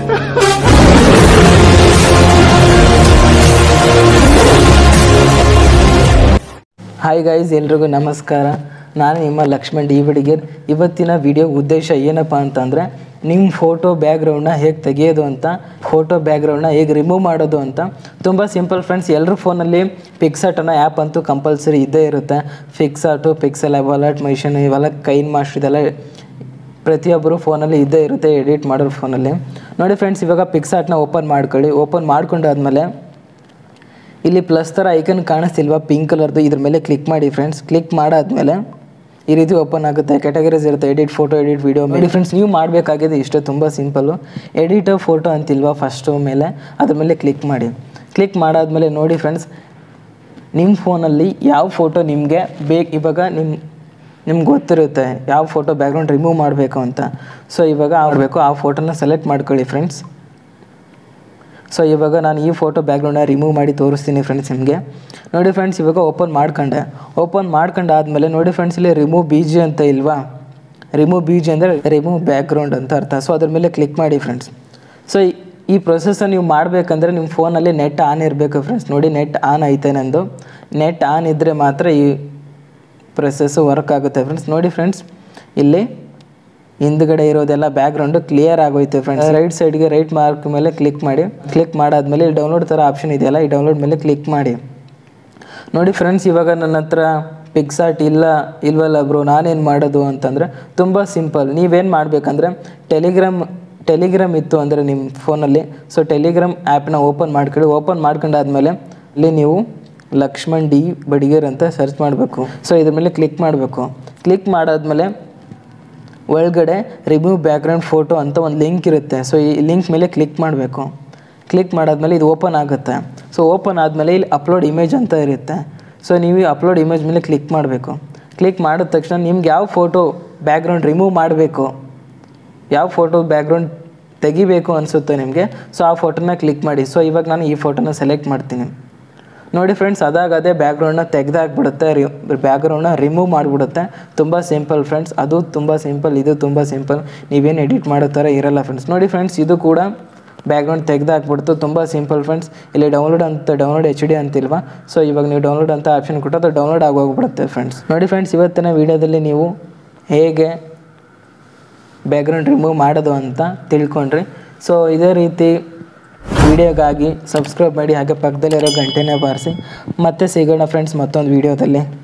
hi guys ಎಲ್ರಿಗೂ ನಮಸ್ಕಾರ ನಾನು ನಿಮ್ಮ ಲಕ್ಷ್ಮಣ್ ಡಿ ಬಡಿಗೇರ್ ಇವತ್ತಿನ ವಿಡಿಯೋ ಉದ್ದೇಶ ಏನಪ್ಪ ಅಂತಂದರೆ ನಿಮ್ಮ ಫೋಟೋ ಬ್ಯಾಕ್ಗ್ರೌಂಡ್ನ ಹೇಗೆ ತೆಗೆಯೋದು ಅಂತ ಫೋಟೋ ಬ್ಯಾಕ್ಗ್ರೌಂಡ್ನ ಹೇಗೆ ರಿಮೂವ್ ಮಾಡೋದು ಅಂತ ತುಂಬ ಸಿಂಪಲ್ ಫ್ರೆಂಡ್ಸ್ ಎಲ್ಲರ ಫೋನಲ್ಲಿ ಪಿಕ್ಸಾರ್ಟ್ ಅನ್ನೋ ಆ್ಯಪ್ ಅಂತೂ ಕಂಪಲ್ಸರಿ ಇದ್ದೇ ಇರುತ್ತೆ ಪಿಕ್ಸಾರ್ಟು ಪಿಕ್ಸೆಲ್ ವಾಲಟ್ ಮೈಷನ್ ಇವೆಲ್ಲ ಕೈನ್ ಮಾಸ್ಟರ್ ಇದೆಲ್ಲ ಪ್ರತಿಯೊಬ್ಬರು ಫೋನಲ್ಲಿ ಇದ್ದೇ ಇರುತ್ತೆ ಎಡಿಟ್ ಮಾಡೋರು ಫೋನಲ್ಲಿ ನೋಡಿ ಫ್ರೆಂಡ್ಸ್ ಇವಾಗ ಪಿಕ್ಸಾರ್ಟ್ನ ಓಪನ್ ಮಾಡ್ಕೊಳ್ಳಿ ಓಪನ್ ಮಾಡ್ಕೊಂಡಾದ್ಮೇಲೆ ಇಲ್ಲಿ ಪ್ಲಸ್ ಥರ ಐಕನ್ ಕಾಣಿಸ್ತಿಲ್ವಾ ಪಿಂಕ್ ಕಲರ್ದು ಇದ್ರ ಮೇಲೆ ಕ್ಲಿಕ್ ಮಾಡಿ ಫ್ರೆಂಡ್ಸ್ ಕ್ಲಿಕ್ ಮಾಡಾದ್ಮೇಲೆ ಈ ರೀತಿ ಓಪನ್ ಆಗುತ್ತೆ ಕ್ಯಾಟಗರೀಸ್ ಇರುತ್ತೆ ಎಡಿಟ್ ಫೋಟೋ ಎಡಿಟ್ ವಿಡಿಯೋ ನೋಡಿ ಫ್ರೆಂಡ್ಸ್ ನೀವು ಮಾಡಬೇಕಾಗಿದೆ ಇಷ್ಟೇ ತುಂಬ ಸಿಂಪಲ್ಲು ಎಡಿಟ್ ಫೋಟೋ ಅಂತಿಲ್ವಾ ಫಸ್ಟು ಮೇಲೆ ಅದ್ರ ಮೇಲೆ ಕ್ಲಿಕ್ ಮಾಡಿ ಕ್ಲಿಕ್ ಮಾಡಾದ್ಮೇಲೆ ನೋಡಿ ಫ್ರೆಂಡ್ಸ್ ನಿಮ್ಮ ಫೋನಲ್ಲಿ ಯಾವ ಫೋಟೋ ನಿಮಗೆ ಬೇಕು ಇವಾಗ ನಿಮ್ಮ ನಿಮ್ಗೆ ಗೊತ್ತಿರುತ್ತೆ ಯಾವ ಫೋಟೋ ಬ್ಯಾಕ್ಗ್ರೌಂಡ್ ರಿಮೂವ್ ಮಾಡಬೇಕು ಅಂತ ಸೊ ಇವಾಗ ಮಾಡಬೇಕು ಆ ಫೋಟೋನ ಸೆಲೆಕ್ಟ್ ಮಾಡ್ಕೊಳ್ಳಿ ಫ್ರೆಂಡ್ಸ್ ಸೊ ಇವಾಗ ನಾನು ಈ ಫೋಟೋ ಬ್ಯಾಕ್ಗ್ರೌಂಡನ್ನ ರಿಮೂವ್ ಮಾಡಿ ತೋರಿಸ್ತೀನಿ ಫ್ರೆಂಡ್ಸ್ ನಿಮಗೆ ನೋಡಿ ಫ್ರೆಂಡ್ಸ್ ಇವಾಗ ಓಪನ್ ಮಾಡ್ಕೊಂಡೆ ಓಪನ್ ಮಾಡ್ಕೊಂಡಾದ್ಮೇಲೆ ನೋಡಿ ಫ್ರೆಂಡ್ಸ್ ಇಲ್ಲಿ ರಿಮೂವ್ ಬಿ ಜಿ ಅಂತ ಇಲ್ವಾ ರಿಮೂವ್ ಬಿ ಜಿ ಅಂದರೆ ರಿಮೂವ್ ಬ್ಯಾಕ್ಗ್ರೌಂಡ್ ಅಂತ ಅರ್ಥ ಸೊ ಅದ್ರ ಮೇಲೆ ಕ್ಲಿಕ್ ಮಾಡಿ ಫ್ರೆಂಡ್ಸ್ ಸೊ ಈ ಪ್ರೊಸೆಸ್ನ ನೀವು ಮಾಡಬೇಕಂದ್ರೆ ನಿಮ್ಮ ಫೋನಲ್ಲಿ ನೆಟ್ ಆನ್ ಇರಬೇಕು ಫ್ರೆಂಡ್ಸ್ ನೋಡಿ ನೆಟ್ ಆನ್ ಐತೆ ನಂದು ನೆಟ್ ಆನ್ ಇದ್ದರೆ ಮಾತ್ರ ಈ ಪ್ರೊಸೆಸ್ಸು ವರ್ಕ್ ಆಗುತ್ತೆ ಫ್ರೆಂಡ್ಸ್ ನೋಡಿ ಫ್ರೆಂಡ್ಸ್ ಇಲ್ಲಿ ಹಿಂದ್ಗಡೆ ಇರೋದೆಲ್ಲ ಬ್ಯಾಕ್ಗ್ರೌಂಡು ಕ್ಲಿಯರ್ ಆಗೋಯ್ತು ಫ್ರೆಂಡ್ಸ್ ರೈಟ್ ಸೈಡ್ಗೆ ರೈಟ್ ಮಾರ್ಕ್ ಮೇಲೆ ಕ್ಲಿಕ್ ಮಾಡಿ ಕ್ಲಿಕ್ ಮಾಡಾದ್ಮೇಲೆ ಇಲ್ಲಿ ಡೌನ್ಲೋಡ್ ಥರ ಆಪ್ಷನ್ ಇದೆಯಲ್ಲ ಈ ಡೌನ್ಲೋಡ್ ಮೇಲೆ ಕ್ಲಿಕ್ ಮಾಡಿ ನೋಡಿ ಫ್ರೆಂಡ್ಸ್ ಇವಾಗ ನನ್ನ ಹತ್ರ ಪಿಕ್ಸಾರ್ಟ್ ಇಲ್ಲ ಇಲ್ವಲ್ಲ ಬ್ರೋ ನಾನೇನು ಮಾಡೋದು ಅಂತಂದರೆ ತುಂಬ ಸಿಂಪಲ್ ನೀವೇನು ಮಾಡಬೇಕಂದ್ರೆ ಟೆಲಿಗ್ರಾಮ್ ಟೆಲಿಗ್ರಾಮ್ ಇತ್ತು ಅಂದರೆ ನಿಮ್ಮ ಫೋನಲ್ಲಿ ಸೊ ಟೆಲಿಗ್ರಾಮ್ ಆ್ಯಪ್ನ ಓಪನ್ ಮಾಡ್ಕೊಳ್ಳಿ ಓಪನ್ ಮಾಡ್ಕೊಂಡಾದ್ಮೇಲೆ ಇಲ್ಲಿ ನೀವು ಲಕ್ಷ್ಮಣ್ ಡಿ ಬಡಿಗೇರ್ ಅಂತ ಸರ್ಚ್ ಮಾಡಬೇಕು ಸೊ ಇದ್ರ ಮೇಲೆ ಕ್ಲಿಕ್ ಮಾಡಬೇಕು ಕ್ಲಿಕ್ ಮಾಡಾದ್ಮೇಲೆ ಒಳಗಡೆ ರಿಮೂವ್ ಬ್ಯಾಕ್ಗ್ರೌಂಡ್ ಫೋಟೋ ಅಂತ ಒಂದು ಲಿಂಕ್ ಇರುತ್ತೆ ಸೊ ಈ ಲಿಂಕ್ ಮೇಲೆ ಕ್ಲಿಕ್ ಮಾಡಬೇಕು ಕ್ಲಿಕ್ ಮಾಡಾದ್ಮೇಲೆ ಇದು ಓಪನ್ ಆಗುತ್ತೆ ಸೊ ಓಪನ್ ಆದಮೇಲೆ ಇಲ್ಲಿ ಅಪ್ಲೋಡ್ ಇಮೇಜ್ ಅಂತ ಇರುತ್ತೆ ಸೊ ನೀವು ಅಪ್ಲೋಡ್ ಇಮೇಜ್ ಮೇಲೆ ಕ್ಲಿಕ್ ಮಾಡಬೇಕು ಕ್ಲಿಕ್ ಮಾಡಿದ ತಕ್ಷಣ ನಿಮ್ಗೆ ಯಾವ ಫೋಟೋ ಬ್ಯಾಕ್ಗ್ರೌಂಡ್ ರಿಮೂವ್ ಮಾಡಬೇಕು ಯಾವ ಫೋಟೋ ಬ್ಯಾಕ್ಗ್ರೌಂಡ್ ತೆಗಿಬೇಕು ಅನಿಸುತ್ತೆ ನಿಮಗೆ ಸೊ ಆ ಫೋಟೋನ ಕ್ಲಿಕ್ ಮಾಡಿ ಸೊ ಇವಾಗ ನಾನು ಈ ಫೋಟೋನ ಸೆಲೆಕ್ಟ್ ಮಾಡ್ತೀನಿ ನೋಡಿ ಫ್ರೆಂಡ್ಸ್ ಅದಾಗ ಅದೇ ಬ್ಯಾಕ್ಗ್ರೌಂಡ್ನ ತೆಗೆದಾಕ್ಬಿಡುತ್ತೆ ರಿ ಬ್ಯಾಕ್ಗ್ರೌಂಡ್ನ ರಿಮೂವ್ ಮಾಡಿಬಿಡುತ್ತೆ ತುಂಬ ಸಿಂಪಲ್ ಫ್ರೆಂಡ್ಸ್ ಅದು ತುಂಬ ಸಿಂಪಲ್ ಇದು ತುಂಬ ಸಿಂಪಲ್ ನೀವೇನು ಎಡಿಟ್ ಮಾಡೋ ಥರ ಇರಲ್ಲ ಫ್ರೆಂಡ್ಸ್ ನೋಡಿ ಫ್ರೆಂಡ್ಸ್ ಇದು ಕೂಡ ಬ್ಯಾಕ್ಗ್ರೌಂಡ್ ತೆಗೆದಾಕ್ಬಿಡ್ತು ತುಂಬ ಸಿಂಪಲ್ ಫ್ರೆಂಡ್ಸ್ ಇಲ್ಲಿ ಡೌನ್ಲೋಡ್ ಅಂತ ಡೌನ್ಲೋಡ್ ಎಚ್ ಡಿ ಅಂತಿಲ್ವಾ ಸೊ ಇವಾಗ ನೀವು ಡೌನ್ಲೋಡ್ ಅಂತ ಆಪ್ಷನ್ ಕೊಟ್ಟು ಅದು ಡೌನ್ಲೋಡ್ ಆಗೋಗ್ಬಿಡುತ್ತೆ ಫ್ರೆಂಡ್ಸ್ ನೋಡಿ ಫ್ರೆಂಡ್ಸ್ ಇವತ್ತಿನ ವೀಡಿಯೋದಲ್ಲಿ ನೀವು ಹೇಗೆ ಬ್ಯಾಕ್ಗ್ರೌಂಡ್ ರಿಮೂವ್ ಮಾಡೋದು ಅಂತ ತಿಳ್ಕೊಂಡ್ರಿ ಸೊ ಇದೇ ರೀತಿ ವಿಡಿಯೋಗಾಗಿ ಸಬ್ಸ್ಕ್ರೈಬ್ ಮಾಡಿ ಹಾಗೆ ಪಕ್ಕದಲ್ಲಿರೋ ಗಂಟೆನೇ ಬಾರಿಸಿ ಮತ್ತೆ ಸಿಗೋಣ ಫ್ರೆಂಡ್ಸ್ ಮತ್ತೊಂದು ವೀಡಿಯೋದಲ್ಲಿ